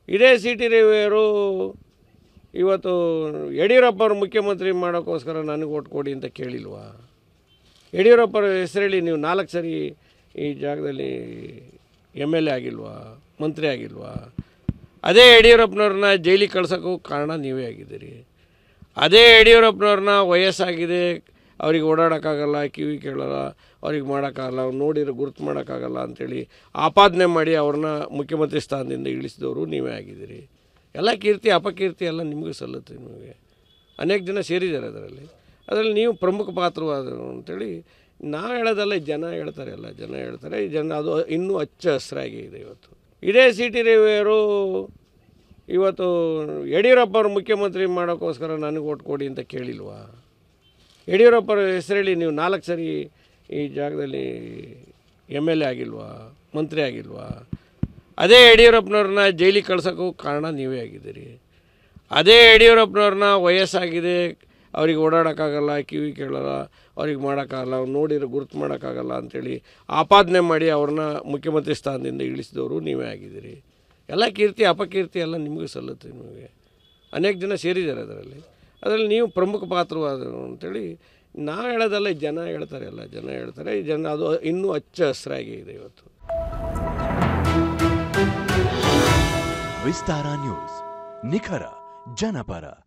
ಇದೇ C T ರವಿಯವರು ಇವತ್ತು ಯಡಿಯೂರಪ್ಪವ್ರ ಮುಖ್ಯಮಂತ್ರಿ ಮಾಡೋಕ್ಕೋಸ್ಕರ ನನಗೆ ಓಟ್ ಕೊಡಿ ಅಂತ ಕೇಳಿಲ್ವಾ ಯಡಿಯೂರಪ್ಪರ ಹೆಸರೇಳಿ ನೀವು ನಾಲ್ಕು ಸರಿ ಈ ಜಾಗದಲ್ಲಿ ಎಮ್ ಎಲ್ ಎ ಆಗಿಲ್ವಾ ಮಂತ್ರಿ ಆಗಿಲ್ವಾ ಅದೇ ಯಡಿಯೂರಪ್ಪನವ್ರನ್ನ ಜೈಲಿಗೆ ಕಳ್ಸೋಕ್ಕೂ ಕಾರಣ ನೀವೇ ಆಗಿದ್ದೀರಿ ಅದೇ ಯಡಿಯೂರಪ್ಪನವ್ರನ್ನ ವಯಸ್ಸಾಗಿದೆ ಅವ್ರಿಗೆ ಓಡಾಡೋಕ್ಕಾಗಲ್ಲ ಕಿವಿ ಕೇಳಲ್ಲ ಅವ್ರಿಗೆ ಮಾಡೋಕ್ಕಾಗಲ್ಲ ಅವ್ರು ನೋಡಿದ್ರೆ ಗುರುತು ಮಾಡೋಕ್ಕಾಗಲ್ಲ ಅಂಥೇಳಿ ಆಪಾದನೆ ಮಾಡಿ ಅವ್ರನ್ನ ಮುಖ್ಯಮಂತ್ರಿ ಸ್ಥಾನದಿಂದ ಇಳಿಸಿದವರು ನೀವೇ ಆಗಿದ್ದೀರಿ ಎಲ್ಲ ಕೀರ್ತಿ ಅಪಕೀರ್ತಿ ಎಲ್ಲ ನಿಮಗೂ ಸಲ್ಲುತ್ತೆ ನಿಮಗೆ ಅನೇಕ ಜನ ಸೇರಿದ್ದಾರೆ ಅದರಲ್ಲಿ ಅದರಲ್ಲಿ ನೀವು ಪ್ರಮುಖ ಪಾತ್ರವಾದರು ಅಂತೇಳಿ ನಾವು ಹೇಳೋದಲ್ಲ ಜನ ಹೇಳ್ತಾರೆ ಎಲ್ಲ ಜನ ಹೇಳ್ತಾರೆ ಈ ಜನ ಅದು ಇನ್ನೂ ಹಚ್ಚ ಹಸಿರಾಗಿ ಇದೆ ಇವತ್ತು ಇದೇ ಸಿ ಟಿ ರವಿಯವರು ಇವತ್ತು ಯಡಿಯೂರಪ್ಪವ್ರ ಮುಖ್ಯಮಂತ್ರಿ ಮಾಡೋಕ್ಕೋಸ್ಕರ ನನಗೆ ಓಟ್ ಕೊಡಿ ಅಂತ ಕೇಳಿಲ್ವಾ ಯಡಿಯೂರಪ್ಪರ ಹೆಸರೇಳಿ ನೀವು ನಾಲ್ಕು ಸರಿ ಈ ಜಾಗದಲ್ಲಿ ಎಮ್ ಎಲ್ ಎ ಆಗಿಲ್ವಾ ಮಂತ್ರಿ ಆಗಿಲ್ವಾ ಅದೇ ಯಡಿಯೂರಪ್ಪನವ್ರನ್ನ ಜೈಲಿಗೆ ಕಳ್ಸೋಕ್ಕೂ ಕಾರಣ ನೀವೇ ಆಗಿದ್ದೀರಿ ಅದೇ ಯಡಿಯೂರಪ್ಪನವ್ರನ್ನ ವಯಸ್ಸಾಗಿದೆ ಅವ್ರಿಗೆ ಓಡಾಡೋಕ್ಕಾಗಲ್ಲ ಕಿವಿ ಕೇಳಲ್ಲ ಅವ್ರಿಗೆ ಮಾಡೋಕ್ಕಾಗಲ್ಲ ಅವ್ರು ನೋಡಿದ್ರೆ ಗುರುತು ಮಾಡೋಕ್ಕಾಗಲ್ಲ ಅಂಥೇಳಿ ಆಪಾದನೆ ಮಾಡಿ ಅವ್ರನ್ನ ಮುಖ್ಯಮಂತ್ರಿ ಸ್ಥಾನದಿಂದ ಇಳಿಸಿದವರು ನೀವೇ ಆಗಿದ್ದೀರಿ ಎಲ್ಲ ಕೀರ್ತಿ ಅಪಕೀರ್ತಿ ಎಲ್ಲ ನಿಮಗೂ ಸಲ್ಲುತ್ತೆ ನಿಮಗೆ ಅನೇಕ ಜನ ಸೇರಿದ್ದಾರೆ ಅದರಲ್ಲಿ ಅದರಲ್ಲಿ ನೀವು ಪ್ರಮುಖ ಪಾತ್ರವಾದರು ಅಂತೇಳಿ ನಾವು ಹೇಳೋದಲ್ಲ ಜನ ಹೇಳ್ತಾರೆ ಎಲ್ಲ ಜನ ಹೇಳ್ತಾರೆ ಈ ಜನ ಅದು ಇನ್ನೂ ಹಚ್ಚ ಹಸಿರಾಗಿ ಇದೆ ಇವತ್ತು ವಿಸ್ತಾರ ನ್ಯೂಸ್ ನಿಖರ ಜನಪರ